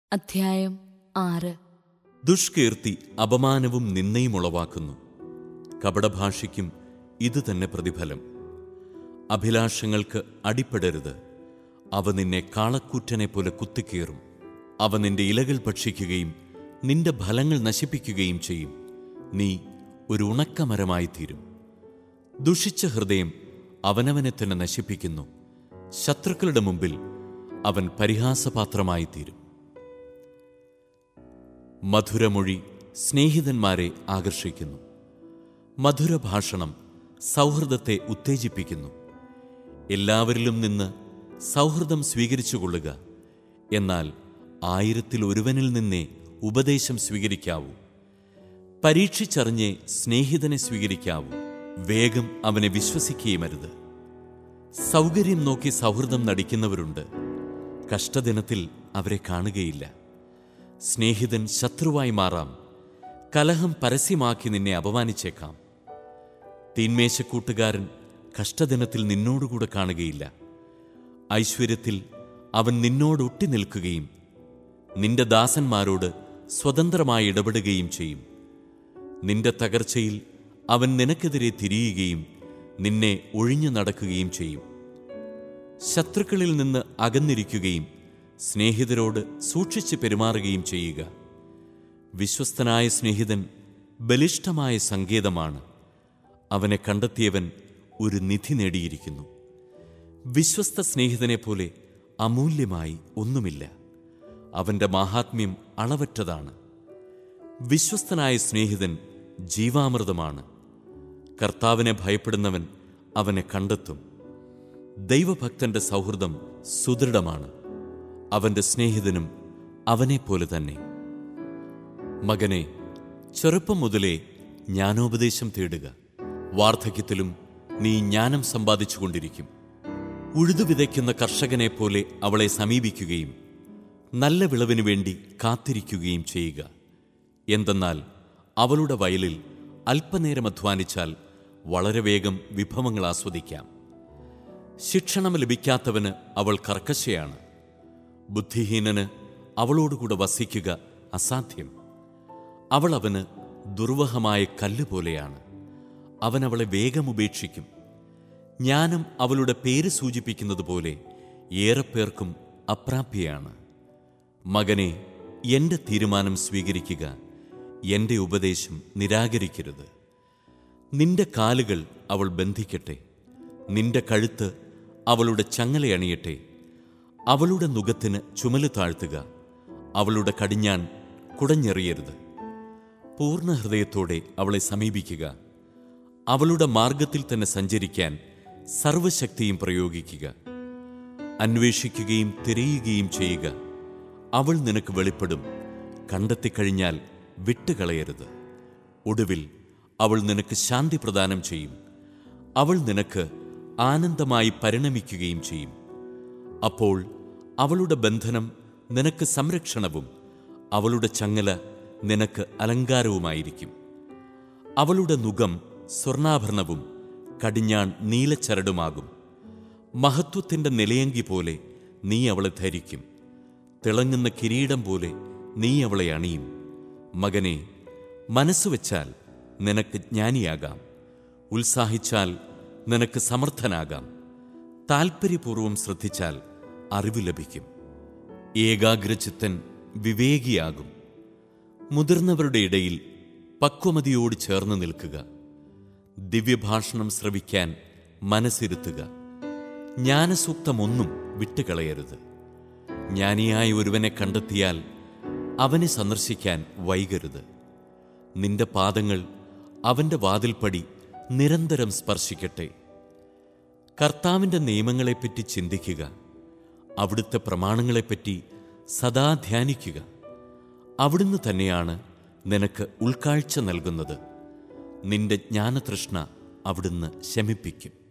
അധ്യായം ആറ് ദുഷ്കീർത്തി അപമാനവും നിന്നയും ഉളവാക്കുന്നു കപടഭാഷയ്ക്കും ഇത് തന്നെ പ്രതിഫലം അഭിലാഷങ്ങൾക്ക് അടിപ്പെടരുത് അവ നിന്നെ കാളക്കൂറ്റനെ പോലെ കുത്തിക്കീറും അവ നിന്റെ ഇലകൾ ഭക്ഷിക്കുകയും നിന്റെ ഫലങ്ങൾ നശിപ്പിക്കുകയും ചെയ്യും നീ ഒരു ഉണക്കമരമായി തീരും ദുഷിച്ച ഹൃദയം അവനവനെ തന്നെ നശിപ്പിക്കുന്നു ശത്രുക്കളുടെ മുമ്പിൽ അവൻ പരിഹാസപാത്രമായി തീരും മധുരമൊഴി സ്നേഹിതന്മാരെ ആകർഷിക്കുന്നു മധുരഭാഷണം സൗഹൃദത്തെ ഉത്തേജിപ്പിക്കുന്നു എല്ലാവരിലും നിന്ന് സൗഹൃദം സ്വീകരിച്ചുകൊള്ളുക എന്നാൽ ആയിരത്തിൽ ഒരുവനിൽ നിന്നേ ഉപദേശം സ്വീകരിക്കാവൂ പരീക്ഷിച്ചറിഞ്ഞേ സ്നേഹിതനെ സ്വീകരിക്കാവൂ വേഗം അവനെ വിശ്വസിക്കുകയുമരുത് സൗകര്യം നോക്കി സൗഹൃദം നടിക്കുന്നവരുണ്ട് കഷ്ടദിനത്തിൽ അവരെ കാണുകയില്ല സ്നേഹിതൻ ശത്രുവായി മാറാം കലഹം പരസ്യമാക്കി നിന്നെ അപമാനിച്ചേക്കാം തീന്മേശക്കൂട്ടുകാരൻ കഷ്ടദിനത്തിൽ നിന്നോടുകൂടെ കാണുകയില്ല ഐശ്വര്യത്തിൽ അവൻ നിന്നോട് ഒട്ടി നിൽക്കുകയും നിന്റെ ദാസന്മാരോട് സ്വതന്ത്രമായി ഇടപെടുകയും ചെയ്യും നിന്റെ തകർച്ചയിൽ അവൻ നിനക്കെതിരെ തിരിയുകയും നിന്നെ ഒഴിഞ്ഞു നടക്കുകയും ചെയ്യും ശത്രുക്കളിൽ നിന്ന് അകന്നിരിക്കുകയും സ്നേഹിതരോട് സൂക്ഷിച്ച് പെരുമാറുകയും ചെയ്യുക വിശ്വസ്തനായ സ്നേഹിതൻ ബലിഷ്ഠമായ സങ്കേതമാണ് അവനെ കണ്ടെത്തിയവൻ ഒരു നിധി നേടിയിരിക്കുന്നു വിശ്വസ്ത സ്നേഹിതനെ പോലെ അമൂല്യമായി ഒന്നുമില്ല അവന്റെ മാഹാത്മ്യം അളവറ്റതാണ് വിശ്വസ്തനായ സ്നേഹിതൻ ജീവാമൃതമാണ് കർത്താവിനെ ഭയപ്പെടുന്നവൻ അവനെ കണ്ടെത്തും ദൈവഭക്തന്റെ സൗഹൃദം സുദൃഢമാണ് അവന്റെ സ്നേഹിതനും അവനെപ്പോലെ തന്നെ മകനെ ചെറുപ്പം മുതലേ ജ്ഞാനോപദേശം തേടുക വാർദ്ധക്യത്തിലും നീ ജ്ഞാനം സമ്പാദിച്ചുകൊണ്ടിരിക്കും ഉഴുതു വിതയ്ക്കുന്ന കർഷകനെ പോലെ അവളെ സമീപിക്കുകയും നല്ല വിളവിനു വേണ്ടി കാത്തിരിക്കുകയും ചെയ്യുക എന്തെന്നാൽ അവളുടെ വയലിൽ അല്പനേരം അധ്വാനിച്ചാൽ വളരെ വേഗം വിഭവങ്ങൾ ആസ്വദിക്കാം ശിക്ഷണം ലഭിക്കാത്തവന് അവൾ കർക്കശയാണ് ബുദ്ധിഹീനന് അവളോടുകൂടെ വസിക്കുക അസാധ്യം അവൾ അവന് ദുർവഹമായ കല്ല് പോലെയാണ് അവൻ അവളെ വേഗം ഉപേക്ഷിക്കും ജ്ഞാനം അവളുടെ പേര് സൂചിപ്പിക്കുന്നത് പോലെ ഏറെ പേർക്കും അപ്രാപ്യയാണ് മകനെ എന്റെ തീരുമാനം സ്വീകരിക്കുക എന്റെ ഉപദേശം നിരാകരിക്കരുത് നിന്റെ കാലുകൾ അവൾ ബന്ധിക്കട്ടെ നിന്റെ കഴുത്ത് അവളുടെ ചങ്ങലയണിയട്ടെ അവളുടെ നുഖത്തിന് ചുമല് താഴ്ത്തുക അവളുടെ കടിഞ്ഞാൻ കുടഞ്ഞെറിയരുത് പൂർണ്ണ ഹൃദയത്തോടെ അവളെ സമീപിക്കുക അവളുടെ മാർഗത്തിൽ തന്നെ സഞ്ചരിക്കാൻ സർവശക്തിയും പ്രയോഗിക്കുക അന്വേഷിക്കുകയും തിരയുകയും ചെയ്യുക അവൾ നിനക്ക് വെളിപ്പെടും കണ്ടെത്തിക്കഴിഞ്ഞാൽ വിട്ടുകളയരുത് ഒടുവിൽ അവൾ നിനക്ക് ശാന്തി പ്രദാനം ചെയ്യും അവൾ നിനക്ക് ആനന്ദമായി പരിണമിക്കുകയും ചെയ്യും അപ്പോൾ അവളുടെ ബന്ധനം നിനക്ക് സംരക്ഷണവും അവളുടെ ചങ്ങല നിനക്ക് അലങ്കാരവുമായിരിക്കും അവളുടെ നുകം സ്വർണാഭരണവും കടിഞ്ഞാൺ നീലച്ചരടുമാകും മഹത്വത്തിന്റെ നിലയങ്കി പോലെ നീ അവളെ ധരിക്കും തിളങ്ങുന്ന കിരീടം പോലെ നീ അവളെ അണിയും മകനെ മനസ്സുവെച്ചാൽ നിനക്ക് ജ്ഞാനിയാകാം ഉത്സാഹിച്ചാൽ നിനക്ക് സമർത്ഥനാകാം താൽപ്പര്യപൂർവം ശ്രദ്ധിച്ചാൽ അറിവ് ലഭിക്കും ഏകാഗ്രചിത്തൻ വിവേകിയാകും മുതിർന്നവരുടെ ഇടയിൽ പക്വമതിയോട് ചേർന്ന് നിൽക്കുക ദിവ്യഭാഷണം ശ്രവിക്കാൻ മനസ്സിരുത്തുക ജ്ഞാനസൂക്തമൊന്നും വിട്ടുകളയരുത് ജ്ഞാനിയായ ഒരുവനെ കണ്ടെത്തിയാൽ അവനെ സന്ദർശിക്കാൻ വൈകരുത് നിന്റെ പാദങ്ങൾ അവന്റെ വാതിൽപ്പടി നിരന്തരം സ്പർശിക്കട്ടെ കർത്താവിൻ്റെ നിയമങ്ങളെപ്പറ്റി ചിന്തിക്കുക അവിടുത്തെ പ്രമാണങ്ങളെപ്പറ്റി സദാ ധ്യാനിക്കുക അവിടുന്ന് തന്നെയാണ് നിനക്ക് ഉൾക്കാഴ്ച നൽകുന്നത് നിന്റെ ജ്ഞാനതൃഷ്ണ അവിടുന്ന് ശമിപ്പിക്കും